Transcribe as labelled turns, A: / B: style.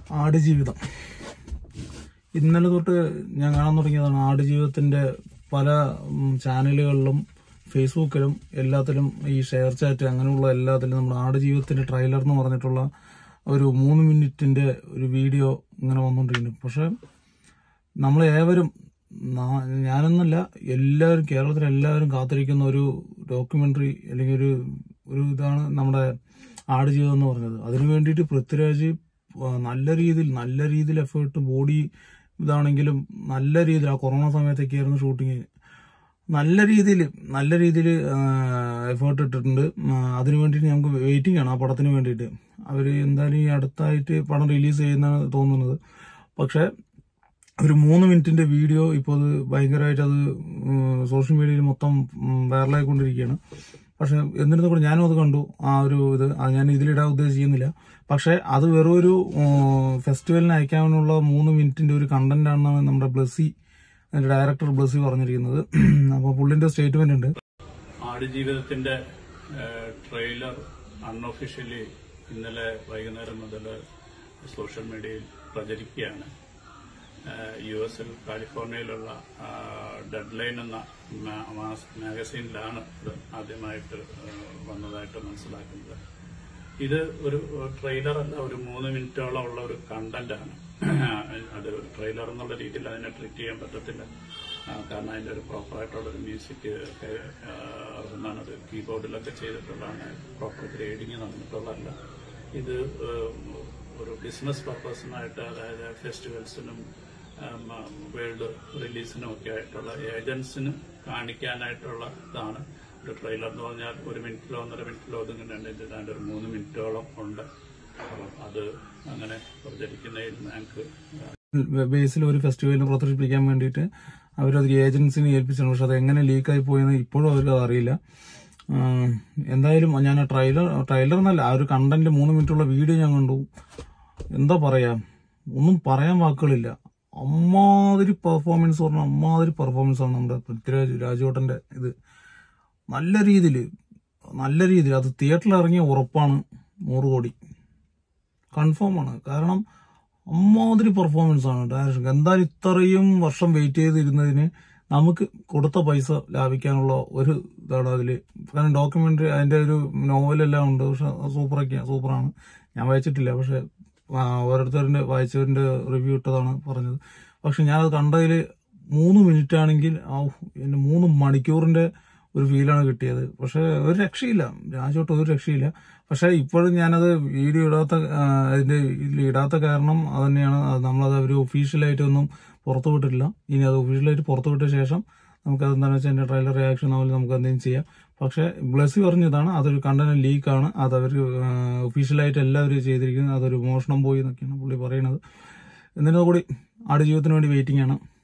A: ആടുജീവിതം ഇന്നലെ തൊട്ട് ഞാൻ കാണാൻ തുടങ്ങിയതാണ് ആടുജീവിതത്തിന്റെ പല ഉം, ചാനലുകളിലും ഫേസ്ബുക്കിലും എല്ലാത്തിലും ഈ ഷെയർ ചാറ്റ് അങ്ങനെയുള്ള എല്ലാത്തിലും നമ്മുടെ ആടുജീവിതത്തിന്റെ ട്രെയിലർ എന്ന് പറഞ്ഞിട്ടുള്ള ഒരു മൂന്ന് മിനിറ്റിന്റെ ഒരു വീഡിയോ ഇങ്ങനെ വന്നുകൊണ്ടിരിക്കുന്നു പക്ഷെ നമ്മൾ ഏവരും നാ- ഞാനെന്നല്ല എല്ലാവരും കേരളത്തിൽ എല്ലാവരും കാത്തിരിക്കുന്ന ഒരു ഡോക്യുമെന്ററി അല്ലെങ്കിൽ ഒരു ഒരു ഇതാണ് നമ്മുടെ ആടുജീവിതം എന്ന് പറഞ്ഞത് അതിനു വേണ്ടിയിട്ട് പൃഥ്വിരാജ് ആ, നല്ല രീതിയിൽ നല്ല രീതിയിൽ എഫേർട്ട് ബോഡി ഇതാണെങ്കിലും നല്ല രീതിയിൽ ആ കൊറോണ സമയത്തൊക്കെ ആയിരുന്നു ഷൂട്ടിങ് നല്ല രീതിയിൽ നല്ല രീതിയിൽ എഫേർട്ട് ഇട്ടിട്ടുണ്ട് ആ, അതിനു വേണ്ടിയിട്ട് നമുക്ക് വെയിറ്റിംഗ് ആണ് ആ പടത്തിന് വേണ്ടിയിട്ട് അവർ എന്തായാലും ഈ അടുത്തായിട്ട് പടം റിലീസ് ചെയ്യുന്നതാണ് തോന്നുന്നത് പക്ഷേ ഒരു മൂന്ന് മിനിറ്റിന്റെ വീഡിയോ ഇപ്പോൾ അത് ഭയങ്കരമായിട്ട് അത് സോഷ്യൽ മീഡിയയിൽ മൊത്തം വൈറലായിക്കൊണ്ടിരിക്കുകയാണ് പക്ഷെ എന്നിരുന്ന കൂടെ ഞാനും അത് കണ്ടു ആ ഒരു ഇത് അത് ഞാൻ ഇതിലിടാൻ ഉദ്ദേശിക്കുന്നില്ല പക്ഷെ അത് വെറും ഒരു ഫെസ്റ്റിവലിന് അയക്കാനുള്ള മൂന്ന് മിനിറ്റിന്റെ ഒരു കണ്ടന്റ് ആണെന്നാണ് നമ്മുടെ ബ്ലസ്സി അതിന്റെ ഡയറക്ടർ ബ്ലസ്സി പറഞ്ഞിരിക്കുന്നത് അപ്പോൾ പുള്ളിന്റെ സ്റ്റേറ്റ്മെന്റ് ഉണ്ട്
B: ആടുജീവിതത്തിന്റെ ട്രെയിലർ അൺഒഫീഷ്യലി ഇന്നലെ വൈകുന്നേരം മുതൽ സോഷ്യൽ മീഡിയയിൽ പ്രചരിക്കുകയാണ് യു എസിൽ കാലിഫോർണിയയിലുള്ള ഡെഡ് ലൈൻ എന്ന മാ- മാസ്- മാഗസീനിലാണ് ഇത് ആദ്യമായിട്ട് ആ, വന്നതായിട്ട് മനസ്സിലാക്കുന്നത് ഇത് ഒരു ട്രെയിലർ അല്ല ഒരു മൂന്ന് മിനിറ്റോളം ഉള്ള ഒരു കണ്ടന്റ് ആണ് അത് ട്രെയിലർ എന്നുള്ള രീതിയിൽ അതിനെ ട്രീറ്റ് ചെയ്യാൻ പറ്റത്തില്ല ആ, കാരണം അതിന്റെ ഒരു പ്രോപ്പറായിട്ടുള്ള ഒരു മ്യൂസിക് ഒക്കെ ആ, എന്നാണ് അത് കീബോർഡിലൊക്കെ ചെയ്തിട്ടുള്ളതാണ് പ്രോപ്പർ ഗ്രേഡിങ് നടന്നിട്ടുള്ളതല്ല ഇത് ആ, ഒരു ബിസിനസ് പർപ്പസിനായിട്ട് അതായത് ഫെസ്റ്റിവൽസിനും വേൾഡ് റിലീസിനും ഒക്കെ ആയിട്ടുള്ള ഏജൻസിന് കാണിക്കാനായിട്ടുള്ള ഇതാണ് ഒരു ട്രെയിലർ എന്ന് പറഞ്ഞാൽ ഒരു മിനിറ്റിലോ ഒന്നര മിനിറ്റിലോ ഒതുങ്ങുന്നുണ്ട് ഇത് ഏതാണ്ട് ഒരു മൂന്ന് മിനിറ്റോളം ഉണ്ട് അപ്പം അത് അങ്ങനെ പ്രചരിക്കുന്നതിൽ ഞങ്ങൾക്ക്
A: ബേസിൽ ഒരു ഫെസ്റ്റിവലിന് പ്രദർശിപ്പിക്കാൻ വേണ്ടിയിട്ട് അവരത് ഏജൻസിനെ ഏൽപ്പിച്ചിട്ടുണ്ട് പക്ഷെ അത് എങ്ങനെ ലീക്കായി പോയെന്ന് ഇപ്പോഴും അവർക്ക് അറിയില്ല ആഹ് എന്തായാലും ഞാൻ ആ ട്രെയിലർ ട്രെയിലർ എന്നല്ല ആ ഒരു കണ്ടന്റ് മൂന്ന് മിനിറ്റുള്ള വീഡിയോ ഞാൻ കണ്ടു എന്താ പറയാ ഒന്നും പറയാൻ വാക്കുകളില്ല അമ്മാതിരി പെർഫോമൻസ് പറഞ്ഞ അമ്മാതിരി പെർഫോമൻസ് ആണ് നമ്മുടെ പൃഥ്വിരാജ് രാജോട്ടന്റെ ഇത് നല്ല രീതിയിൽ നല്ല രീതിയിൽ അത് തിയേറ്ററിൽ ഇറങ്ങിയ ഉറപ്പാണ് നൂറ് കോടി കൺഫേം ആണ് കാരണം അമ്മാതിരി പെർഫോമൻസ് ആണ് ഡയറക്ഷൻ എന്തായാലും ഇത്രയും വർഷം വെയിറ്റ് ചെയ്തിരുന്നതിന് നമുക്ക് കൊടുത്ത പൈസ ലാഭിക്കാനുള്ള ഒരു ഇതാണ് അതില് കാരണം ഡോക്യുമെന്ററി അതിന്റെ ഒരു നോവലെല്ലാം ഉണ്ട് പക്ഷെ സൂപ്പറൊക്കെ സൂപ്പറാണ് ഞാൻ വായിച്ചിട്ടില്ല പക്ഷെ ആ, ഓരോരുത്തരുടെ വായിച്ചവരുടെ റിവ്യൂ ഇട്ടതാണ് പറഞ്ഞത് പക്ഷെ ഞാനത് കണ്ടതിൽ മൂന്ന് മിനിറ്റ് ആണെങ്കിൽ ആ എന്റെ മൂന്ന് മണിക്കൂറിന്റെ ഒരു ഫീലാണ് കിട്ടിയത് പക്ഷെ ഒരു രക്ഷയില്ല രാജോട്ട് ഒരു രക്ഷയില്ല പക്ഷെ ഇപ്പോഴും ഞാനത് വീഡിയോ ഇടാത്ത ആ, അതിന്റെ ഇതിൽ ഇടാത്ത കാരണം അത് തന്നെയാണ് അത് നമ്മളത് ഒരു ഒഫീഷ്യലായിട്ടൊന്നും പുറത്തു വിട്ടിട്ടില്ല ഇനി അത് ഒഫീഷ്യലായിട്ട് പുറത്തു വിട്ട ശേഷം നമുക്ക് അതെന്താണെന്ന് വെച്ചാൽ എന്റെ ട്രെയിലർ റിയാക്ഷൻ ആവുമ്പോൾ നമുക്ക് എന്തെങ്കിലും ചെയ്യാം പക്ഷെ ബ്ലസ്സി പറഞ്ഞതാണ് അതൊരു കണ്ടന്റ് ലീക്കാണ് അത് അവർ ഒഫീഷ്യലായിട്ട് എല്ലാവരും ചെയ്തിരിക്കുന്നത് അതൊരു മോഷണം പോയി എന്നൊക്കെയാണ് പുള്ളി പറയുന്നത് എന്നിട്ട് കൂടി ആടുജീവിതത്തിന് വേണ്ടി വെയിറ്റിംഗ് ആണ്